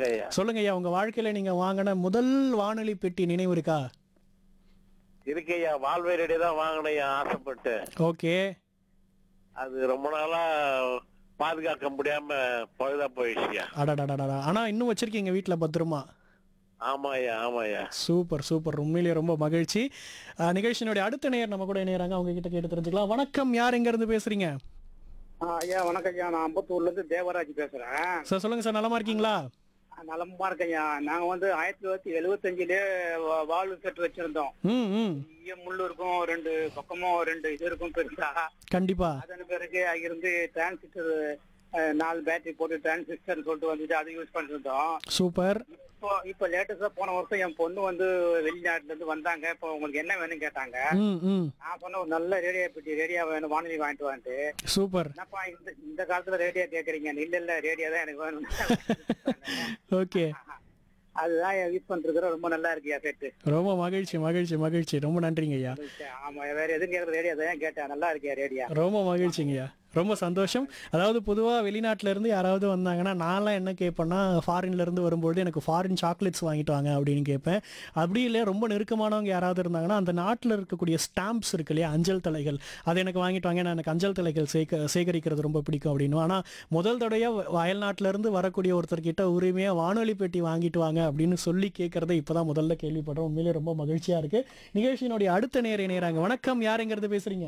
வணக்கம் ஐயா சொல்லுங்க ஐயா உங்க வாழ்க்கையில நீங்க வாங்கின முதல் வானொலி பெட்டி நினைவு இருக்கா இருக்கு ஐயா வால்வை ரெடி தான் வாங்கினேன் ஐயா ஆசைப்பட்டு ஓகே அது ரொம்ப நாளா பாதுகாக்க முடியாம பழுதா போயிடுச்சுயா அடடடடா ஆனா இன்னும் வச்சிருக்கீங்க வீட்ல பத்திரமா ஆமா ஐயா ஆமா ஐயா சூப்பர் சூப்பர் உண்மையிலேயே ரொம்ப மகிழ்ச்சி அஹ், நிகழ்ச்சியினுடைய அடுத்த நேர் நம்ம கூட இணையறாங்க அவங்க கிட்ட கேட்டு தெரிஞ்சுக்கலாம் வணக்கம் யார் எங்க இருந்து பேசுறீங்க ஆ, ஐயா வணக்கம் ஐயா நான் அம்பத்தூர்ல இருந்து தேவராஜ் பேசுறேன் சார் சொல்லுங்க சார் நலமா இருக்கீங்களா ஆ, நலமா இருக்கேன் ஐயா நாங்க வந்து ஆயிரத்தி தொள்ளாயிரத்தி எழுவத்தஞ்சுலயே வா- வாழ்வு செட்டு வச்சிருந்தோம் ம் ம் பெரிய முள்ளு இருக்கும் ரெண்டு பக்கமும் ரெண்டு இது இருக்கும் பெருசா கண்டிப்பா அதன் பிறகு அங்கிருந்து டிரான்சிஸ்டர் நாலு பேட்டரி போட்டு டிரான்சிஸ்டர் சொல்லிட்டு வந்துட்டு அதை யூஸ் பண்ணிட்டு இருந்தோம் சூப்பர் இப்போ இப்போ லேட்டஸ்டா போன வருஷம் என் பொண்ணு வந்து வெளிநாட்டுல இருந்து வந்தாங்க இப்போ உங்களுக்கு என்ன வேணும்னு கேட்டாங்க ம் ம் நான் சொன்ன ஒரு நல்ல ரேடியோ பெட்டி ரேடியோ வேணும் வானொலி வாங்கிட்டு வந்துட்டு சூப்பர் என்னப்பா இந்த இந்த காலத்துல ரேடியோ கேக்குறீங்க இல்ல இல்ல ரேடியோ தான் எனக்கு வேணும் ஓகே அதுதான் யூஸ் பண்றது ரொம்ப நல்லா இருக்குயா செட்டு ரொம்ப மகிழ்ச்சி மகிழ்ச்சி மகிழ்ச்சி ரொம்ப நன்றிங்க ஐயா ஆமா வேற எதுவும் கேட்கறது ரேடியோ தான் கேட்டேன் நல்லா இருக்கியா ரேடியோ ரொம்ப மகிழ்ச்சிங்கய்யா ரொம்ப சந்தோஷம் அதாவது பொதுவாக வெளிநாட்டுல இருந்து யாராவது வந்தாங்கன்னா நான்லாம் என்ன கேட்பேன்னா ஃபாரின்ல இருந்து வரும்பொழுது எனக்கு ஃபாரின் சாக்லேட்ஸ் வாங்கிட்டு வாங்க அப்படின்னு கேட்பேன் அப்படி இல்லை ரொம்ப நெருக்கமானவங்க யாராவது இருந்தாங்கன்னா அந்த நாட்டில் இருக்கக்கூடிய ஸ்டாம்ப்ஸ் இருக்கு இல்லையா அஞ்சல் தலைகள் அது எனக்கு வாங்கிட்டு வாங்க நான் எனக்கு அஞ்சல் தலைகள் சேக சேகரிக்கிறது ரொம்ப பிடிக்கும் அப்படின்னு ஆனால் முதல் தடையாக அயல்நாட்டில இருந்து வரக்கூடிய ஒருத்தர்கிட்ட உரிமையாக வானொலி பெட்டி வாங்கிட்டு வாங்க அப்படின்னு சொல்லி கேட்கறத இப்போதான் முதல்ல கேள்விப்படுறோம் உண்மையிலே ரொம்ப மகிழ்ச்சியா இருக்கு நிகழ்ச்சியினுடைய அடுத்த நேர இணையறாங்க வணக்கம் யாருங்கிறது பேசுறீங்க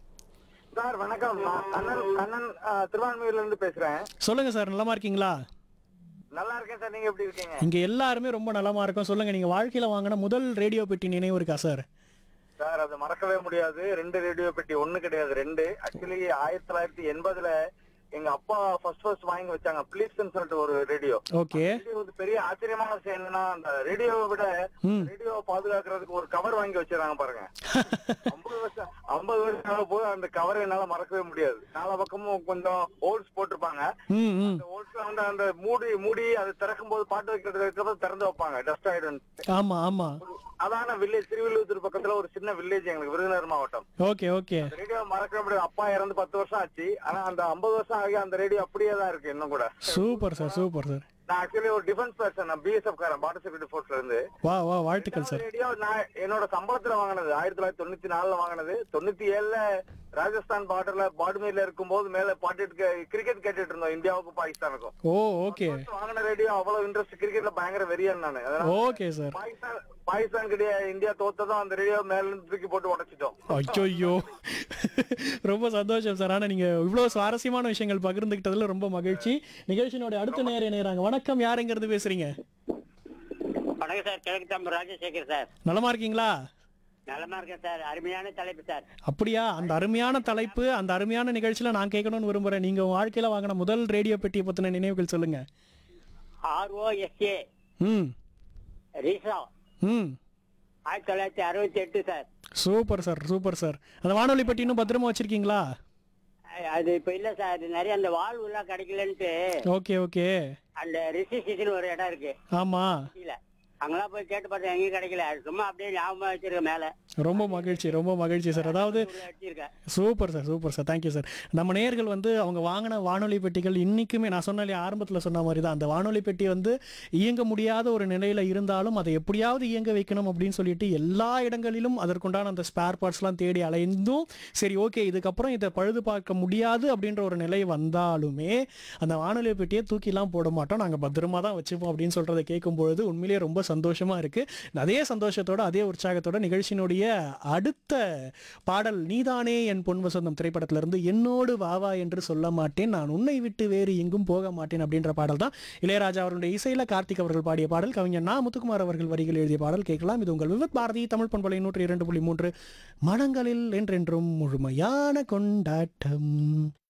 சார் வணக்கம் நான் கண்ணன் கண்ணன் திருவான்மையூர்ல இருந்து பேசுறேன் சொல்லுங்க சார் நலமா இருக்கீங்களா நல்லா இருக்கேன் சார் நீங்க எப்படி இருக்கீங்க இங்க எல்லாருமே ரொம்ப நலமா இருக்கும் சொல்லுங்க நீங்க வாழ்க்கையில வாங்கின முதல் ரேடியோ பெட்டி நினைவு இருக்கா சார் சார் அது மறக்கவே முடியாது ரெண்டு ரேடியோ பெட்டி ஒண்ணு கிடையாது ரெண்டு ஆக்சுவலி ஆயிரத்தி தொள்ளாயிரத்தி எண்பதுல எங்க அப்பா ஃபர்ஸ்ட் ஃபர்ஸ்ட் வாங்கி வச்சாங்க பிளீஸ்ன்னு சொல்லிட்டு ஒரு ரேடியோ ஓகே ரேடியோ வந்து பெரிய ஆச்சரியமான விஷயம் என்னன்னா அந்த ரேடியோவை விட ம். ரேடியோ பாதுகாக்கிறதுக்கு ஒரு கவர் வாங்கி வச்சிருக்காங்க பாருங்க ஐம்பது வருஷம் ஐம்பது வருஷம் ஆக போது அந்த கவரை என்னால மறக்கவே முடியாது நாலா பக்கமும் கொஞ்சம் ஹோல்ஸ் போட்டிருப்பாங்க ம் ம் அந்த ஹோல்ஸ்ல வந்து அந்த மூடி மூடி அது திறக்கும் போது பாட்டு வைக்கிறதுக்கு திறந்து வைப்பாங்க டஸ்ட் ஆயிடும் ஆமா ஆமா அதான வில்லேஜ் திருவள்ளூர் பக்கத்துல ஒரு சின்ன வில்லேஜ் எங்களுக்கு விருதுநகர் மாவட்டம் ஓகே ஓகே ரேடியோ மறக்க முடியாது அப்பா இறந்து பத்து வருஷம் ஆச்சு ஆனா அந்த ஐம்பது வருஷம் ஆகி அந்த ரேடியோ அப்படியே தான் இருக்கு இன்னும் கூட சூப்பர் சார் சூப்பர் சார் நான் ஆக்சுவலி ஒரு டிஃபென்ஸ் பர்சன் நான் பிஎஸ்எஃப் காரன் பார்டர் செக்யூரிட்டி ஃபோர்ஸ்ல இருந்து வா வா வாழ்த்துக்கள் சார் ரேடியோ நான் என்னோட சம்பளத்துல வாங்கினது ஆயிரத்தி தொள்ளாயிரத்தி தொண்ணூத்தி நாலுல வாங்கினது தொண்ணூத்தி ஏழுல ராஜஸ்தான் பார்டர்ல பாடுமேல இருக்கும்போது மேல பாட்டு கிரிக்கெட் கேட்டுட்டு இருந்தோம் இந்தியாவுக்கும் பாகிஸ்தானுக்கும் ஓ ஓகே வாங்கின ரேடியோ அவ்வளவு இன்ட்ரெஸ்ட் கிரிக்கெட்ல பயங்கர வெறியன் நானு அதனால ஓகே சார் பாகிஸ்தான் பாகிஸ்தான் கிட்ட இந்தியா தோத்ததும் அந்த ரேடியோ மேல இருந்து தூக்கி போட்டு உடைச்சிட்டோம் ஐயோ ரொம்ப சந்தோஷம் சார் ஆனா நீங்க இவ்வளவு சுவாரஸ்யமான விஷயங்கள் பகிர்ந்துக்கிட்டதுல ரொம்ப மகிழ்ச்சி நிகழ்ச்சியினுடைய அடுத்த நேரம் இணையறாங்க வணக்கம் யாருங்கிறது பேசுறீங்க வணக்கம் சார் கிழக்கு தாம்பரம் ராஜசேகர் சார் நலமா இருக்கீங்களா நலமா இருக்கேன் சார் அருமையான தலைப்பு சார் அப்படியா அந்த அருமையான தலைப்பு அந்த அருமையான நிகழ்ச்சியில நான் கேட்கணும்னு விரும்புறேன் நீங்க உங்க வாழ்க்கையில வாங்கின முதல் ரேடியோ பெட்டியை பத்தின நினைவுகள் சொல்லுங்க ஆர்ஓஎஸ்ஏ ம் ரீசா ம் ஆயிரத்தி தொள்ளாயிரத்தி அறுபத்தி எட்டு sir super sir super sir அந்த வானொலி பெட்டி இன்னும் பத்திரமா வச்சிருக்கீங்களா அஹ் அது இப்ப இல்ல சார் அது நிறைய அந்த வாழ்வு எல்லாம் கிடைக்கலன்ட்டு ஓகே ஓகே அந்த ரிசிஸ்டேஷன் ஒரு இடம் இருக்கு ஆமா கீழே அங்கெல்லாம் போய் கேட்டு பார்த்தேன் எங்கேயும் கிடைக்கல அது சும்மா அப்படியே ஞாபகமா வச்சிருக்கேன் மேல ரொம்ப மகிழ்ச்சி ரொம்ப மகிழ்ச்சி சார் அதாவது உள்ள வச்சிருக்கேன் super sir super sir thank you sir நம்ம நேயர்கள் வந்து அவங்க வாங்கின வானொலி பெட்டிகள் இன்னைக்குமே நான் சொன்ன இல்லையா ஆரம்பத்தில் சொன்ன மாதிரி தான் அந்த வானொலி பெட்டி வந்து இயங்க முடியாத ஒரு நிலையில இருந்தாலும் அதை எப்படியாவது இயங்க வைக்கணும் அப்படின்னு சொல்லிட்டு எல்லா இடங்களிலும் அதற்குண்டான அந்த ஸ்பேர் பார்ட்ஸ்லாம் தேடி அலைந்தும் சரி ஓகே இதுக்கப்புறம் இதை பழுது பார்க்க முடியாது அப்படின்ற ஒரு நிலை வந்தாலுமே அந்த வானொலி பெட்டியை தூக்கிலாம் போட மாட்டோம் நாங்கள் பத்திரமா தான் வச்சுப்போம் அப்படின்னு சொல்றதை கேட்கும் பொழுது உண்மையிலேயே ரொம்ப சந்தோஷமா இருக்கு அதே சந்தோஷத்தோட அதே உற்சாகத்தோட நிகழ்ச்சியினுடைய அடுத்த பாடல் நீதானே என் பொன் வசந்தம் திரைப்படத்திலிருந்து என்னோடு வாவா என்று சொல்ல மாட்டேன் நான் உன்னை விட்டு வேறு எங்கும் போக மாட்டேன் அப்படின்ற பாடல் தான் இளையராஜா அவருடைய இசையில கார்த்திக் அவர்கள் பாடிய பாடல் கவிஞர் நா முத்துக்குமார் அவர்கள் வரிகள் எழுதிய பாடல் கேட்கலாம் இது உங்கள் விவத் பாரதி தமிழ் பண்பலை நூற்றி இரண்டு புள்ளி மூன்று மனங்களில் என்றென்றும் முழுமையான கொண்டாட்டம்